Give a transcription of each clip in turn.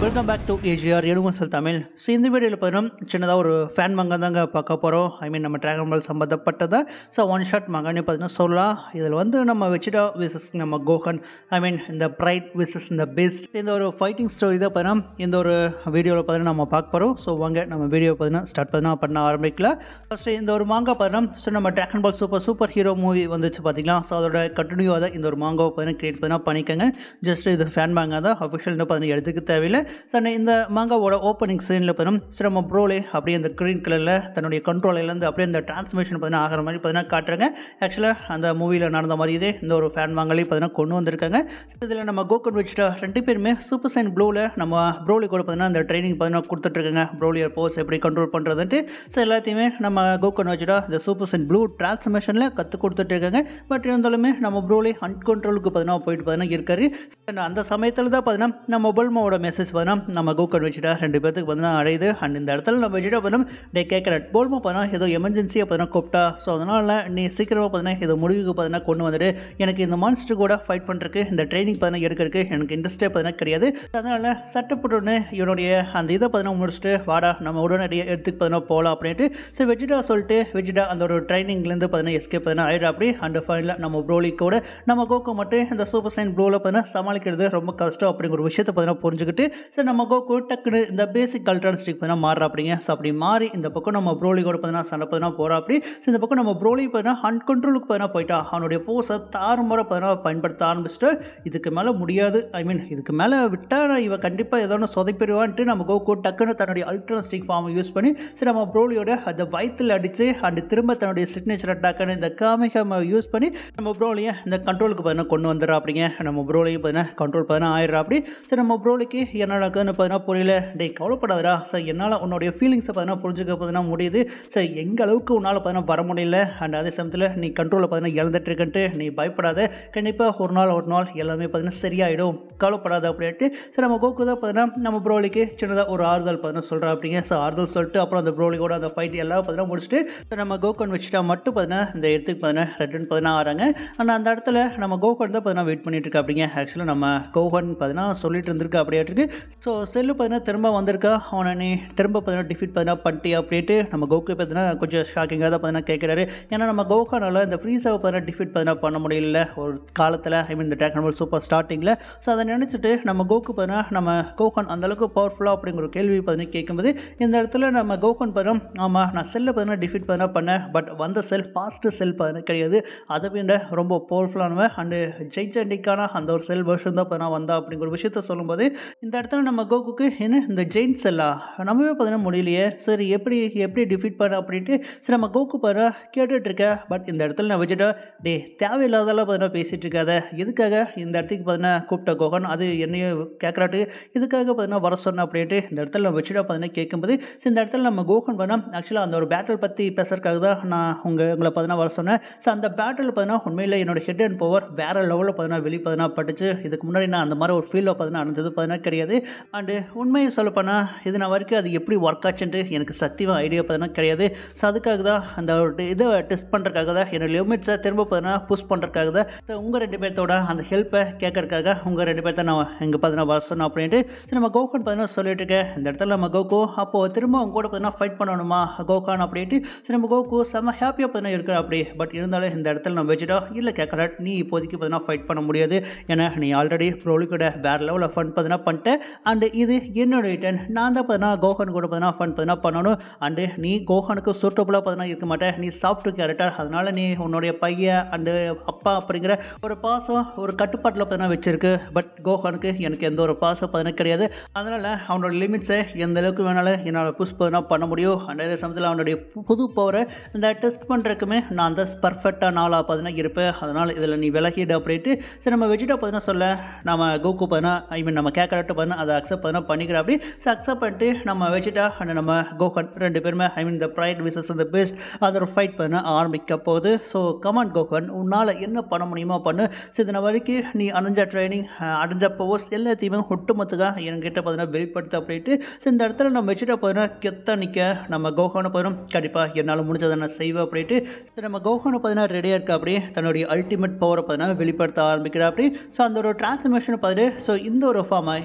welcome back to AGR universal Tamil so இந்த வீடியோவில் பார்த்தீங்கன்னா சின்னதாக ஒரு ஃபேன் மங்கா தாங்க பார்க்க போகிறோம் ஐ மீன் நம்ம ட்ராகன் பால் சம்மந்தப்பட்டதா ஸோ ஒன் ஷாட் மங்கானே பார்த்தீங்கன்னா சொல்லலாம் இதில் வந்து நம்ம வச்சுட்டா விசஸ் நம்ம கோகன் ஐ மீன் இந்த ப்ரைட் விசஸ் இந்த பெஸ்ட் இந்த ஒரு ஃபைட்டிங் ஸ்டோரி தான் பார்த்தீங்கன்னா இந்த ஒரு வீடியோவில் பார்த்தீங்கன்னா நம்ம பார்க்க போகிறோம் ஸோ வாங்க நம்ம வீடியோ பார்த்தீங்கன்னா ஸ்டார்ட் பண்ணால் பண்ண ஆரம்பிக்கலாம் ஃபஸ்ட்டு இந்த ஒரு மாங்கா பார்த்தீங்கன்னா ஸோ நம்ம dragon ball super super hero movie வந்துச்சு பார்த்தீங்களா ஸோ அதோட கண்டினியூவாக தான் இந்த ஒரு மாங்காவை பார்த்தீங்கன்னா கிரியேட் பண்ணால் பண்ணிக்கோங்க ஜஸ்ட் இது ஃபேன் மாங்கா தான் அஃபிஷியல் பார்த்தீங்கன்னா எடுத்துக்க தேவையில்லை ஸோ இந்த மாங்காவோட ஓப்பனிங் சீனில் பார்த்தீங்கன்னா ஸோ நம்ம ப்ரோலே அப்படியே அந்த க்ரீன் கலரில் தன்னுடைய கண்ட்ரோலேருந்து அப்படியே அந்த டிரான்ஸ்மிஷன் பார்த்தீங்கன்னா ஆகிற மாதிரி பார்த்தீங்கன்னா காட்டுறாங்க ஆக்சுவலாக அந்த மூவியில் நடந்த மாதிரியே இந்த ஒரு ஃபேன் மாங்காலே பார்த்தீங்கன்னா கொண்டு வந்திருக்காங்க இதில் நம்ம கோகன் வச்சுட்டா ரெண்டு பேருமே சூப்பர் சைன் ப்ளூவில் நம்ம ப்ரோலி கூட பார்த்தீங்கன்னா அந்த ட்ரைனிங் பார்த்தீங்கன்னா கொடுத்துட்ருக்காங்க ப்ரோலியர் போஸ் எப்படி கண்ட்ரோல் பண்ணுறதுன்ட்டு ஸோ எல்லாத்தையுமே நம்ம கோகன் வச்சுட்டா இந்த சூப்பர் சைன் ப்ளூ டிரான்ஸ்மிஷனில் கற்றுக் கொடுத்துட்ருக்காங்க பட் இருந்தாலுமே நம்ம ப்ரோலி அன்கண்ட்ரோலுக்கு பார்த்தீங்கன்னா போயிட்டு பார்த்தீங்கன்னா இருக்காரு So, அந்த சமயத்தில் தான் பார்த்தீங்கன்னா நம்ம பொல்மாவோட மெசேஜ் பார்த்தீங்கன்னா நம்ம கோகன் வச்சுட்டா ரெண்டு பேர்த்துக்கு பார்த்தீங்கன்னா அடையுது அண்ட் இந்த இடத்துல நம்ம வச்சுட்டா பார்த்தீங்கன்னா டே கேட்குறேன் போல்மா பார்த்தீங்கன்னா ஏதோ எமர்ஜென்சியாக பார்த்தீங்கன்னா கூப்பிட்டா ஸோ அதனால் நீ சீக்கிரமாக பார்த்தீங்கன்னா இது முடிவுக்கு பார்த்தீங்கன்னா கொண்டு வந்துட்டு எனக்கு இந்த மான்ஸ்டர் கூட ஃபைட் பண்ணுறதுக்கு இந்த ட்ரைனிங் பார்த்தீங்கன்னா எடுக்கிறதுக்கு எனக்கு இன்ட்ரெஸ்ட்டே பார்த்தீங்கன்னா கிடையாது அதனால் சட்டப்பட்டுன்னு இவனுடைய அந்த இதை பார்த்தீங்கன்னா முடிச்சுட்டு வாடா நம்ம உடனடியாக எடுத்துக்கு பார்த்தீங்கன்னா போகலாம் அப்படின்ட்டு சரி வெஜிடா சொல்லிட்டு வெஜிடா அந்த ஒரு ட்ரைனிங்லேருந்து பார்த்தீங்கன்னா எஸ்கேப் பார்த்தீங்கன்னா ஆயிடும் அப்படி அண்ட் ஃபைனலாக நம்ம ப்ரோலி கூட நம்ம கோகோ மட்டும் இந்த சூப்பர் சைன் ப்ரோவில் பார்த்தீங்கன்னா சமாளிக்கிறது ரொம்ப கஷ்டம் அப்படிங்கிற ஒரு விஷயத்தை பார்த்தீங்கன்னா புரிஞ்சுக்கிட்டு சரி நம்ம கோகோ டக்குன்னு இந்த பேசிக் கல்ட்ரான் ஸ்டிக் பார்த்தீங்கன்னா மாறுறா அப்படிங்க ஸோ அப்படி மாறி இந்த பக்கம் நம்ம ப்ரோலி கூட பார்த்தீங்கன்னா சண்டை பார்த்தீங்கன்னா போகிறா அப்படி ஸோ இந்த பக்கம் நம்ம ப்ரோலி பார்த்தீங்கன்னா அன்கண்ட்ரோலுக்கு பார்த்தீங்கன்னா போயிட்டா அவனுடைய போஸை தாறுமுறை பார்த்தீங்கன்னா பயன்படுத்த ஆரம்பிச்சுட்டு இதுக்கு மேலே முடியாது ஐ மீன் இதுக்கு மேலே விட்டால் இவன் கண்டிப்பாக ஏதோ ஒன்று சொதைப்பிடுவான்ட்டு நம்ம கோகோ டக்குன்னு தன்னுடைய அல்ட்ரான் ஸ்டிக் ஃபார்மை யூஸ் பண்ணி சரி நம்ம ப்ரோலியோட அந்த வயிற்றில் அடித்து அண்ட் திரும்ப தன்னுடைய சிக்னேச்சர் அட்டாக்குன்னு இந்த காமிகை யூஸ் பண்ணி நம்ம ப்ரோலியை இந்த கண்ட்ரோலுக்கு பார்த்தீங்கன்னா கொண்டு வந்துடுறா அப்படிங்க நம்ம ப்ரோலையும் பார்த்தீங்கன்னா கண்ட்ரோல் பார்த்தீங்கன்னா ஆயிடுறா அப்படி சரி நம்ம ப்ரோலிக்கு என்ன நடக்குதுன்னு பார்த்தீங்கன்னா புரியல டேய் கவலைப்படாதடா சார் என்னால் உன்னுடைய ஃபீலிங்ஸை பார்த்தீங்கன்னா புரிஞ்சுக்க பார்த்தீங்கன்னா முடியுது சார் எங்க அளவுக்கு உன்னால் பார்த்தீங்கன்னா வர முடியல அண்ட் அதே சமயத்தில் நீ கண்ட்ரோலை பார்த்தீங்கன்னா இழந்துட்டு இருக்கன்ட்டு நீ பயப்படாத கண்டிப்பாக ஒரு நாள் ஒரு நாள் எல்லாமே பார்த்தீங்கன்னா சரியாயிடும் கவலைப்படாத அப்படின்ட்டு சரி நம்ம கோகு தான் பார்த்தீங்கன்னா நம்ம ப்ரோலிக்கு சின்னதாக ஒரு ஆறுதல் பார்த்தீங்கன்னா சொல்கிறா அப்படிங்க ஸோ ஆறுதல் சொல்லிட்டு அப்புறம் அந்த ப்ரோலியோட அந்த ஃபைட் எல்லாம் பார்த்தீங்கன்னா முடிச்சுட்டு so நம்ம கோகன் வச்சுட்டா மட்டும் பார்த்தீங்கன்னா இந்த இடத்துக்கு பார்த்தீங்கன்னா ரெட்டன் பார்த்தீங்கன்னா ஆறாங்க ஆனால் அந்த இடத்துல நம்ம கோகன் தான் பார்த்தீங்கன்னா வெயிட் பண்ணிட்டு இருக்கா அப்படிங்க ஆக்சுவலாக நம்ம கோகன் பார்த்தீங்கன்னா சொல்லிட்டு இருந்திருக்கா அப்படியே இருக்கு ஸோ செல்லு பார்த்தீங்கன்னா திரும்ப வந்திருக்கா அவனை நீ திரும்ப பார்த்தீங்கன்னா டிஃபீட் பார்த்தீங்கன்னா பண்ணிட்டியா அப்படின்ட்டு நம்ம கோகு பார்த்தீங்கன்னா கொஞ்சம் ஷாக்கிங்காக தான் பார்த்தீங்கன்னா கேட்குறாரு ஏன்னா நம்ம கோகானால இந்த ஃப்ரீஸாவை பார்த்தீங்கன்னா டிஃபீட் பார்த்தீங்கன்னா பண்ண முடியல ஒரு காலத்தில் ஐ மீன் இந்த டேக்னபல் சூப்பர் ஸ்டார்டிங்கில் ஸோ அதை நினச்சிட்டு நம்ம கோகு பார்த்தீங்கன்னா நம்ம கோகான் அந்தளவுக்கு பவர்ஃபுல்லாக அப்படிங்கிற ஒரு கேள்வி பார்த்தீங்கன்னா கேட்கும்போது இந்த இடத்துல நம்ம கோகான் பார்த்தீங்கன்னா ஆமாம் நான் செல்லை பார்த்தீங்கன்னா டிஃபீட் பார்த்தீங்கன்னா பண்ணேன் பட் வந்த செல் பாஸ்ட் செல் பார்த்தீங்கன்னா கிடையாது அதை விட ரொம்ப பவர்ஃபுல்லானவன் அண்டு ஜெயிச்சண்டிக்கான அந்த ஒரு செல் வெர்ஷன் தான் பார்த்தீங்கன்னா வந்தா அப்படிங்கிற ஒரு விஷயத்த சொல்லும்போது இந்த இடத்துல நம்ம கோகுக்கு என்ன இந்த ஜெயின் செல்லா நம்மவே பார்த்தீங்கன்னா முடியலையே சரி எப்படி எப்படி டிஃபீட் பண்ண அப்படின்ட்டு சரி நம்ம கோகு பாரு கேட்டுட்டு இருக்க பட் இந்த இடத்துல நான் வச்சுட்டா டே தேவையில்லாதெல்லாம் பார்த்தீங்கன்னா பேசிகிட்டு இருக்காத எதுக்காக இந்த இடத்துக்கு பார்த்தீங்கன்னா கூப்பிட்ட கோகன் அது என்னைய கேட்குறாட்டு இதுக்காக பார்த்தீங்கன்னா வர சொன்னேன் அப்படின்ட்டு இந்த இடத்துல நான் வச்சுட்டா பார்த்தீங்கன்னா கேட்கும்போது சரி இந்த இடத்துல நம்ம கோகன் பார்த்தீங்கன்னா ஆக்சுவலாக அந்த ஒரு பேட்டில் பற்றி பேசுறதுக்காக தான் நான் உங்கள் உங்களை பார்த்தீங்கன்னா வர சொன்னேன் ஸோ அந்த பேட்டில் பார்த்தீங்கன்னா உண்மையில் என்னோட ஹெட் அண்ட் பவர் வேறு லெவலில் பார்த்தீங்கன்னா வெளியே பார்த்தீங்கன்னா பட்டுச்சு இதுக்கு முன்னாடி நான் அந்த மாதிரி ஒரு ஃபீலில் பார்த்தீங்கன்னா நடந்தது பார்த்தீங்கன்னா கிடையாது அண்டு உண்மையை சொல்லப்போனால் இது நான் வரைக்கும் அது எப்படி ஒர்க் ஆச்சுன்ட்டு எனக்கு சத்தியமாக ஐடியா பார்த்தீங்கன்னா கிடையாது ஸோ அதுக்காக தான் அந்த ஒரு இதை டெஸ்ட் பண்ணுறதுக்காக தான் என்னோட லிமிட்ஸை திரும்ப பார்த்தீங்கன்னா புஷ் பண்ணுறதுக்காக தான் ஸோ உங்கள் ரெண்டு பேர்த்தோட அந்த ஹெல்ப்பை கேட்கறதுக்காக உங்கள் ரெண்டு பேர்த்த நான் எங்கே பார்த்தீங்கன்னா வர சொன்னேன் அப்படின்ட்டு சரி நம்ம கோகன் பார்த்தீங்கன்னா சொல்லிட்டு இருக்கேன் இந்த இடத்துல நம்ம கோகோ அப்போது திரும்ப அவங்க கூட பார்த்தீங்கன்னா ஃபைட் பண்ணணுமா கோகான் அப்படின்ட்டு சரி நம்ம கோகு செம்ம ஹாப்பியாக பார்த்தீங்கன்னா இருக்கிற அப்படி பட் இருந்தாலும் இந்த இடத்துல நம்ம வச்சுட்டா இல்லை கேட்குற நீ இப்போதைக்கு பார்த்தீங்கன்னா ஃபைட் பண்ண முடியாது ஏன்னா நீ ஆல்ரெடி ப்ரோலி கூட வேறு லெவலில் ஃபன் பார்த்தீங்கன்னா பண்ணிட்டேன் அண்டு இது என்னோட ரிட்டன் நான் தான் பார்த்தீங்கன்னா கோகன் கூட பார்த்தீங்கன்னா ஃபன் பார்த்தீங்கன்னா பண்ணணும் அண்டு நீ கோகனுக்கு சூட்டபுளாக பார்த்தீங்கன்னா இருக்க மாட்டேன் நீ சாஃப்ட் கேரக்டர் அதனால் நீ உன்னுடைய பையன் அண்டு அப்பா அப்படிங்கிற ஒரு பாசம் ஒரு கட்டுப்பாட்டில் பார்த்தீங்கன்னா வச்சிருக்கு பட் கோகனுக்கு எனக்கு எந்த ஒரு பாசம் பார்த்தீங்கன்னா கிடையாது அதனால் அவனோட லிமிட்ஸை எந்த அளவுக்கு வேணாலும் என்னால் புஷ் பார்த்தீங்கன்னா பண்ண முடியும் அண்ட் அதே சமயத்தில் அவனுடைய பு- புது பவரை இந்த டெஸ்ட் பண்ணுறதுக்குமே நான் அந்த பர்ஃபெக்டான ஆளாக பார்த்தீங்கன்னா இருப்பேன் அதனால் இதில் நீ விலகிடு அப்படின்ட்டு சரி நம்ம வெஜிடா பார்த்தீங்கன்னா சொல்ல நம்ம கோகு பார்த்தீங்கன்னா ஐ மீன் நம்ம கேட்கறட்டு பார்த்தீங்கன்னா அதை அக்செப்ட் பார்த்தீங்கன்னா பண்ணிக்கிற அப்படி ஸோ அக்செப்ட் பண்ணிட்டு நம்ம வெஜிடா அண்ட் நம்ம கோகன் ரெண்டு பேருமே I mean the pride versus the best அது ஒரு ஃபைட் பண்ண ஆரம்பிக்க போகுது ஸோ கமான் கோகன் உன்னால் என்ன பண்ண முடியுமோ பண்ணு ஸோ இதன வரைக்கும் நீ அடைஞ்ச ட்ரைனிங் அடைஞ்ச பவர்ஸ் எல்லாத்தையுமே ஒட்டுமொத்தமாக என்கிட்ட பார்த்தீங்கன்னா வெளிப்படுத்த அப்படின்ட்டு ஸோ இந்த இடத்துல நம்ம வச்சுட்டு பார்த்தீங்கன்னா கெத்த நிற்க நம்ம கோகானை பார்த்தீங்கன்னா கண்டிப்பாக என்னால் முடிஞ்சதை நான் செய்வேன் அப்படின்ட்டு ஸோ நம்ம கோகானை பார்த்தீங்கன்னா ரெடியாக இருக்க அப்படியே தன்னுடைய அல்டிமேட் பவரை பார்த்தீங்கன்னா வெளிப்படுத்த ஆரம்பிக்கிறா அப்படி ஸோ அந்த ஒரு டிரான்ஸ்ஃபர்மேஷன் பார்த்துட்டு ஸோ இந்த ஒரு ஃபார்மை இதுதான் பார்த்தீங்கன்னா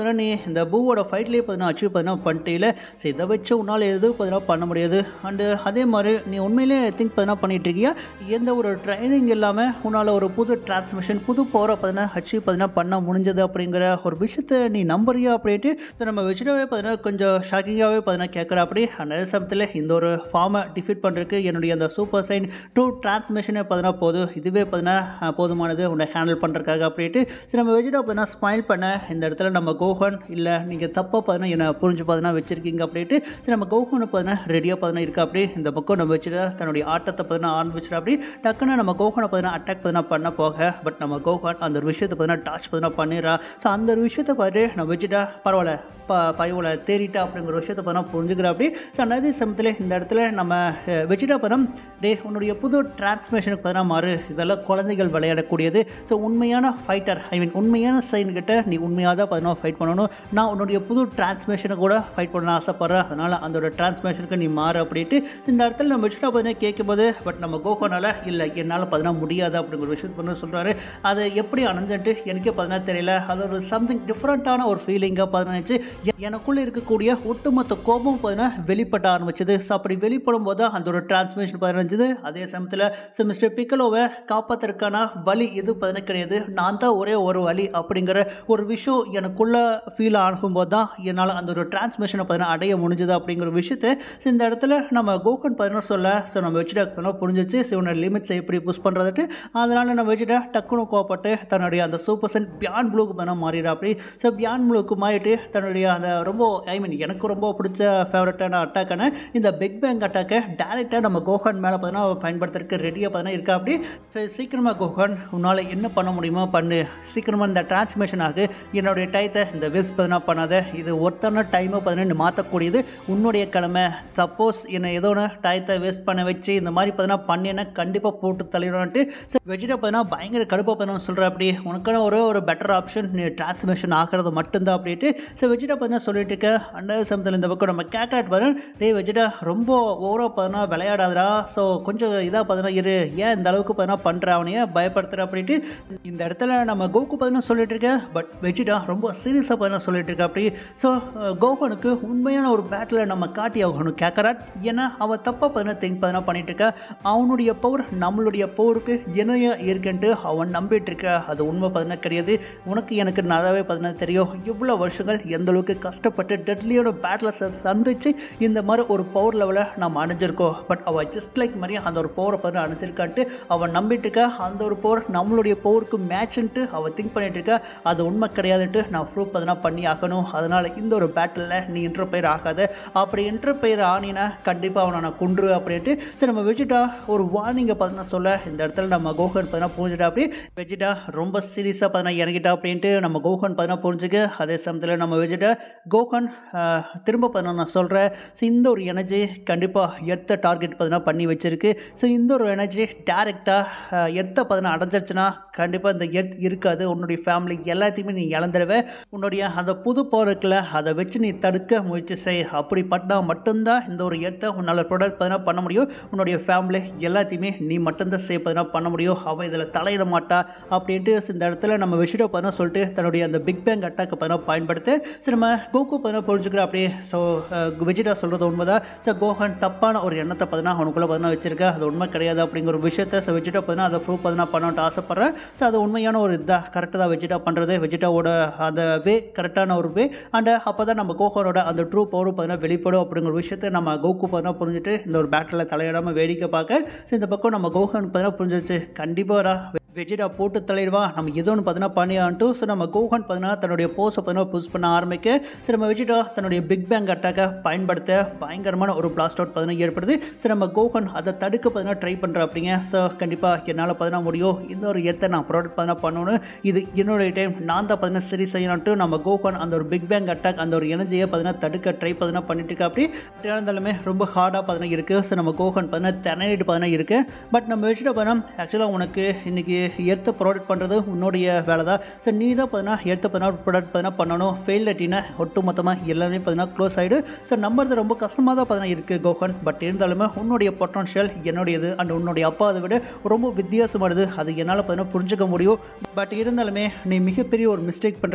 பார்த்தீங்கன்னா நீ இந்த பூவோட ஃபைட்லேயே பார்த்தீங்கன்னா அச்சீவ் பார்த்தீங்கன்னா பண்ணிட்டே ஸோ இதை வச்சு உன்னால் எதுவும் பார்த்தீங்கன்னா பண்ண முடியாது அண்டு அதே மாதிரி நீ உண்மையிலே திங்க் பார்த்தீங்கன்னா பண்ணிட்டு இருக்கியா எந்த ஒரு ட்ரைனிங் இல்லாமல் உன்னால் ஒரு புது டிரான்ஸ்மிஷன் புது பவரை பார்த்தீங்கன்னா அச்சீவ் பார்த்தீங்கன்னா பண்ண முடிஞ்சது அப்படிங்கிற ஒரு விஷயத்தை நீ நம்புறியா அப்படின்ட்டு ஸோ நம்ம வச்சுட்டவே பார்த்தீங்கன்னா கொஞ்சம் ஷாக்கிங்காகவே பார்த்தீங்கன்னா கேட்குற அப்படி அந்த சமயத்தில் இந்த ஒரு ஃபார்மை டிஃபீட் பண்ணுறதுக்கு என்னுடைய அந்த சூப்பர் சைன் டூ டிரான்ஸ்மிஷனே பார்த்தீங்கன்னா போதும் இதுவே பார்த்தீங்கன்னா அஹ், போதுமானது உன்னை ஹேண்டில் பண்ணுறதுக்காக அப்படின்ட்டு சரி நம்ம வச்சுட்டு பார்த்தீங்கன்னா ஸ்மைல் பண்ண இந்த இடத்துல நம்ம கோஹன் இல்லை நீங்கள் தப்பாக பார்த்தீங்கன்னா என்னை புரிஞ்சு பார்த்தீங்கன்னா வச்சிருக்கீங்க அப்படின்ட்டு சரி நம்ம கோஹனை பார்த்தீங்கன்னா ரெடியாக பார்த்தீங்கன்னா இருக்கா அப்படி இந்த பக்கம் நம்ம வச்சுட்டு தன்னுடைய ஆட்டத்தை பார்த்தீங்கன்னா ஆரம்பிச்சிட்டு அப்படி டக்குன்னு நம்ம கோஹனை பார்த்தீங்கன்னா அட்டாக் பார்த்தீங்கன்னா பண்ண போக பட் நம்ம கோஹன் அந்த ஒரு விஷயத்தை பார்த்தீங்கன்னா டாச் பார்த்தீங்கன்னா பண்ணிடுறா ஸோ அந்த ஒரு விஷயத்தை பார்த்து நம்ம வச்சுட்டா பரவாயில்ல ப பயவில் தேறிட்டா அப்படிங்கிற விஷயத்தை பார்த்தா புரிஞ்சுக்கிற அப்படி ஸோ அதே சமயத்தில் இந்த இடத்துல நம்ம வச்சுட்டா படம் டே உன்னுடைய புது டிரான்ஸ்மேஷனுக்கு பார்த்தா மாறு இதெல்லாம் குழந்தைகள் விளையாடக்கூடியது ஸோ உண்மையான ஃபைட்டர் ஐ மீன் உண்மையான சைன் கிட்ட நீ உண்மையாக தான் பார்த்தீங்கன்னா ஃபைட் பண்ணணும் நான் உன்னுடைய புது டிரான்ஸ்மேஷனை கூட ஃபைட் பண்ண ஆசைப்பட்றேன் அதனால் அந்த டிரான்ஸ்மேஷனுக்கு நீ மாறு அப்படின்ட்டு so இந்த இடத்துல நம்ம வச்சுட்டா பார்த்தீங்கன்னா கேட்கும்போது பட் நம்ம கோகோனால இல்லை என்னால் பார்த்தீங்கன்னா முடியாது அப்படிங்கிற விஷயத்தை பண்ண சொல்கிறாரு அதை எப்படி அணைஞ்சிட்டு எனக்கே பார்த்தீங்கன்னா தெரியல அது ஒரு சம்திங் டிஃப்ரெண்ட்டான ஒரு ஃபீலிங்காக பார்த்தீங்கன்னா எ- எனக்குள்ளே இருக்கக்கூடிய ஒட்டுமொத்த கோபம் பார்த்தீங்கன்னா வெளிப்பட ஆரம்பிச்சது ஸோ அப்படி வெளிப்படும் போது அந்த ஒரு டிரான்ஸ்மிஷன் பதினஞ்சது அதே சமயத்தில் ஸோ மிஸ்டர் பிக்கலோவை காப்பாற்றுறதுக்கான வழி இது பார்த்தீங்கன்னா கிடையாது நான் தான் ஒரே ஒரு வழி அப்படிங்கிற ஒரு விஷயம் எனக்குள்ள ஃபீல் ஆகும்போது தான் என்னால் அந்த ஒரு டிரான்ஸ்மிஷனை பார்த்தீங்கன்னா அடைய முடிஞ்சது அப்படிங்கிற விஷயத்தை ஸோ இந்த இடத்துல நம்ம கோகன் பார்த்தீங்கன்னா சொல்ல ஸோ நம்ம வச்சுட்டு புரிஞ்சிச்சு ஸோ உன்னோட லிமிட்ஸை எப்படி புஷ் பண்ணுறதுட்டு அதனால் நம்ம வச்சுட்டு டக்குனு கோவப்பட்டு தன்னுடைய அந்த சூப்பர் சென்ட் பியான் ப்ளூக்கு பார்த்தா மாறிடுறா அப்படி ஸோ பியான் ப்ளூக்கு மாறிட்டு தன்னுடைய அந்த ரொம்ப ஐ மீன் எனக்கு ரொம்ப பிடிச்ச ஃபேவரட்டான அட்டாக்கான இந்த பிக் பேங் அட்டாக்கை டேரெக்டாக நம்ம கோஹன் மேலே பார்த்தீங்கன்னா பயன்படுத்துறதுக்கு ரெடியாக பார்த்தீங்கன்னா இருக்கா அப்படி ஸோ சீக்கிரமாக கோஹன் உன்னால் என்ன பண்ண முடியுமோ பண்ணு சீக்கிரமாக இந்த டிரான்ஸ்மிஷன் ஆகு என்னுடைய டயத்தை இந்த வேஸ்ட் பார்த்தீங்கன்னா பண்ணாத இது ஒருத்தான டைமை பார்த்தீங்கன்னா மாற்றக்கூடியது உன்னுடைய கடமை சப்போஸ் என்னை ஏதோ ஒன்று டயத்தை வேஸ்ட் பண்ண வச்சு இந்த மாதிரி பார்த்தீங்கன்னா பண்ணினா கண்டிப்பாக போட்டு தள்ளிடும்ட்டு ஸோ வெஜிடா பார்த்தீங்கன்னா பயங்கர கடுப்பாக பார்த்தீங்கன்னா சொல்கிற அப்படி உனக்கான ஒரே ஒரு பெட்டர் ஆப்ஷன் நீ டிரான்ஸ்மிஷன் ஆகிறது மட்டும்தான் அப்படின்ட்டு ஸோ வெஜிடா பார்த்தீங்கன்னா சொல்லிட்டு இருக்க அந்த சமயத்தில் இந்த பக்கம் நம்ம கேட்கலாட் பாரு டே வெஜிடா ரொம்ப ஓவராக பார்த்தீங்கன்னா விளையாடாதடா ஸோ கொஞ்சம் இதாக பார்த்தீங்கன்னா இரு ஏன் இந்த அளவுக்கு பார்த்தீங்கன்னா பண்ணுற அவனையே பயப்படுத்துற அப்படின்ட்டு இந்த இடத்துல நம்ம கோகு பார்த்தீங்கன்னா சொல்லிட்டு இருக்க பட் வெஜிடா ரொம்ப சீரியஸாக பார்த்தீங்கன்னா சொல்லிட்டு இருக்க அப்படி ஸோ கோகனுக்கு உண்மையான ஒரு பேட்டில் நம்ம காட்டி ஆகணும் கேட்கறாட் ஏன்னா அவன் தப்பாக பார்த்தீங்கன்னா திங்க் பார்த்தீங்கன்னா பண்ணிட்டு இருக்க அவனுடைய பவர் நம்மளுடைய பவருக்கு இணைய இருக்குன்ட்டு அவன் நம்பிட்டு இருக்க அது உண்மை பார்த்தீங்கன்னா கிடையாது உனக்கு எனக்கு நல்லாவே பார்த்தீங்கன்னா தெரியும் இவ்வளோ வருஷங்கள் எந்த அளவுக்கு கஷ்டப்பட்டு டெட்லியோட பேட்டில் சந்திச்சு இந்த மாதிரி ஒரு பவர் லெவலை நம்ம அணிஞ்சிருக்கோம் பட் அவள் ஜஸ்ட் லைக் மாதிரி அந்த ஒரு பவரை பார்த்து அணிஞ்சிருக்கான்ட்டு அவன் நம்பிட்டு இருக்க அந்த ஒரு பவர் நம்மளுடைய பவருக்கு மேட்ச்ன்ட்டு அவள் திங்க் பண்ணிட்டு இருக்க அது உண்மை கிடையாதுன்ட்டு நான் ப்ரூவ் பார்த்தீங்கன்னா பண்ணி ஆகணும் அதனால் இந்த ஒரு பேட்டிலில் நீ இன்டர்பயர் ஆகாத அப்படி இன்டர்பயர் ஆனினா கண்டிப்பாக அவனை நான் கொன்று அப்படின்ட்டு சரி நம்ம வெஜிட்டா ஒரு வார்னிங்கை பார்த்தீங்கன்னா சொல்ல இந்த இடத்துல நம்ம கோகன் பார்த்தீங்கன்னா புரிஞ்சுட்டா அப்படி வெஜிட்டா ரொம்ப சீரியஸாக பார்த்தீங்கன்னா இறங்கிட்டா அப்படின்ட்டு நம்ம கோகன் பார்த்தீங்கன்னா புரிஞ்சுக்க அதே சமயத்தில் நம்ம வெஜிட்டா கோகன் ஆஹ், திரும்ப பார்த்தீங்கன்னா நான் சொல்கிறேன் ஸோ இந்த ஒரு எனர்ஜி கண்டிப்பாக எர்த்த டார்கெட் பார்த்தீங்கன்னா பண்ணி வச்சிருக்கு ஸோ இந்த ஒரு எனர்ஜி டேரெக்டாக எர்த்தை பார்த்தீங்கன்னா அடைஞ்சிருச்சுன்னா கண்டிப்பாக இந்த எர்த் இருக்காது உன்னுடைய ஃபேமிலி எல்லாத்தையுமே நீ இழந்துடுவே உன்னுடைய அந்த புது பவர் இருக்குல்ல அதை வச்சு நீ தடுக்க முயற்சி செய் அப்படி பண்ணால் மட்டும்தான் இந்த ஒரு எர்த்தை உன்னால் ப்ரொடக்ட் பார்த்தீங்கன்னா பண்ண முடியும் உன்னுடைய ஃபேமிலி எல்லாத்தையுமே நீ மட்டும்தான் சேவ் பார்த்தீங்கன்னா பண்ண முடியும் அவள் இதில் தலையிட மாட்டா அப்படின்ட்டு இந்த இடத்துல நம்ம விஷயம் பார்த்தீங்கன்னா சொல்லிட்டு தன்னுடைய அந்த பிக் பேங் அட்டாக்கை பார்த்தீங்கன்னா பயன்படுத்து ஸோ நம்ம கோகு பார்த்தீங்கன்னா புரிஞ்சுக்கிற அப்படியே ஸோ விஜிடா சொல்கிறது உண்மைதான் ஸோ கோஹன் தப்பான ஒரு எண்ணத்தை பார்த்தீங்கன்னா அவனுக்குள்ளே பார்த்தீங்கன்னா வச்சிருக்க அது உண்மை கிடையாது அப்படிங்கிற ஒரு விஷயத்தை ஸோ வெஜிடா பார்த்தீங்கன்னா அதை ப்ரூவ் பார்த்தீங்கன்னா பண்ணணும்ட்டு ஆசைப்பட்றேன் ஸோ அது உண்மையான ஒரு இதாக கரெக்டாக தான் வெஜிடா பண்ணுறது வெஜிடாவோட அந்த வே கரெக்டான ஒரு வே அண்ட் அப்போ தான் நம்ம கோஹனோட அந்த ட்ரூ பவர் பார்த்தீங்கன்னா வெளிப்படும் அப்படிங்கிற ஒரு விஷயத்தை நம்ம கோகு பார்த்தீங்கன்னா புரிஞ்சுட்டு இந்த ஒரு பேட்டில் தலையிடாமல் வேடிக்கை பார்க்க ஸோ இந்த பக்கம் நம்ம கோஹன் பார்த்தீங்கன்னா புரிஞ்சிருச்சு கண்டிப்பாக வெஜிடா போட்டு தலையிடுவா நம்ம ஏதோ ஒன்று பார்த்தீங்கன்னா பண்ணியான்ட்டு ஸோ நம்ம கோஹன் பார்த்தீங்கன்னா தன்னுடைய போஸை பார்த்தீங்கன்னா புஷ் பண்ண ஆரம்பிக்க ஸோ நம்ம வெஜிடா தன்னுடைய பிக் பேங் அட்டாக்கை பயன்படுத்த பயங்கரமான ஒரு பிளாஸ்ட் அவுட் பார்த்தீங்கன்னா ஏற்படுது ஸோ நம்ம கோஹன் அதை தடுக்க பார்த்தீங்கன்னா ட்ரை பண்ணுற அப்படிங்க ஸோ கண்டிப்பாக என்னால் பார்த்தீங்கன்னா முடியும் இந்த ஒரு இடத்தை நான் ப்ராடக்ட் பார்த்தீங்கன்னா பண்ணணும் இது என்னுடைய டைம் நான் தான் பார்த்தீங்கன்னா சரி செய்யணும்ட்டு நம்ம கோஹன் அந்த ஒரு பிக் பேங் அட்டாக் அந்த ஒரு எனர்ஜியை பார்த்தீங்கன்னா தடுக்க ட்ரை பார்த்தீங்கன்னா பண்ணிட்டு இருக்கா அப்படி அப்படியா இருந்தாலுமே ரொம்ப ஹார்டாக பார்த்தீங்கன்னா இருக்குது ஸோ நம்ம கோஹன் பார்த்தீங்கன்னா திணறிட்டு பார்த்தீங்கன்னா இருக்குது பட் நம்ம வச்சுட்டு பார்த்தீங்கன்னா ஆக்சுவலாக உனக்கு இன்னைக்கு எடுத்து ப்ராடக்ட் பண்ணுறது உன்னுடைய வேலை தான் ஸோ நீ தான் பார்த்தீங்கன்னா எடுத்து பார்த்தீங்கன்னா ப்ராடக்ட் பார்த்தீங்கன்னா பண்ணணும் ஃபெயில் ஆட்டினா ஒட்டு மொத்தமாக எல்லாமே பார்த்தீங்கன்னா க்ளோஸ் ஆகிடும் ஸோ நம்புறது ரொம்ப கஷ்டமாக தான் பார்த்தீங்கன்னா இருக்குது கோஹன் பட் இருந்தாலுமே உன்னுடைய பொட்டன்ஷியல் என்னுடையது அண்ட் உன்னுடைய அப்பா அதை விட ரொம்ப வித்தியாசமானது அது என்னால் பார்த்தீங்கன்னா புரிஞ்சுக்க முடியும் பட் இருந்தாலுமே நீ மிகப்பெரிய ஒரு மிஸ்டேக் பண்ணுறதே அந்த